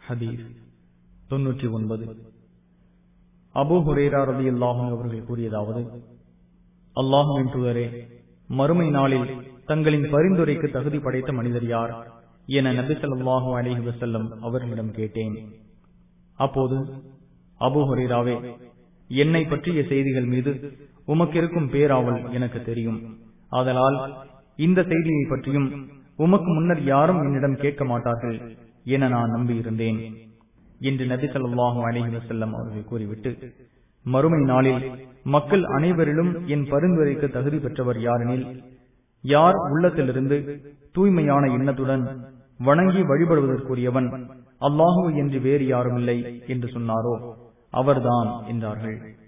ஹதீஸ் தொன்னூற்றி ஒன்பது அபு ஹுரேரா ரதி அல்லாஹும் அவர்கள் கூறியதாவது அல்லாஹுவின் தூதரே மறுமை நாளில் தங்களின் பரிந்துரைக்கு தகுதி படைத்த மனிதர் யார் என நபி ஸல்லல்லாஹு அலைஹி வஸல்லம் அவர்களிடம் கேட்டேன் அப்போது அபு ஹுரேராவே என்னை பற்றிய செய்திகள் மீது உமக்கு இருக்கும் பேராவல் எனக்கு தெரியும் ஆதலால் இந்த செய்தியை பற்றியும் உமக்கு முன்னர் யாரும் என்னிடம் கேட்க மாட்டார்கள் என நான் நம்பியிருந்தேன் என்று நபி ஸல்லல்லாஹு அலைஹி வஸல்லம் அவர்கள் கூறிவிட்டு மறுமை நாளில் மக்கள் அனைவரிலும் என் பரிந்துரைக்கு தகுதி பெற்றவர் யாரெனில் யார் உள்ளத்திலிருந்து தூய்மையான எண்ணத்துடன் வணங்கி வழிபடுவதற்குரியவன் அல்லாஹு என்று வேறு யாருமில்லை என்று சொன்னாரோ அவர்தான் என்றார்கள்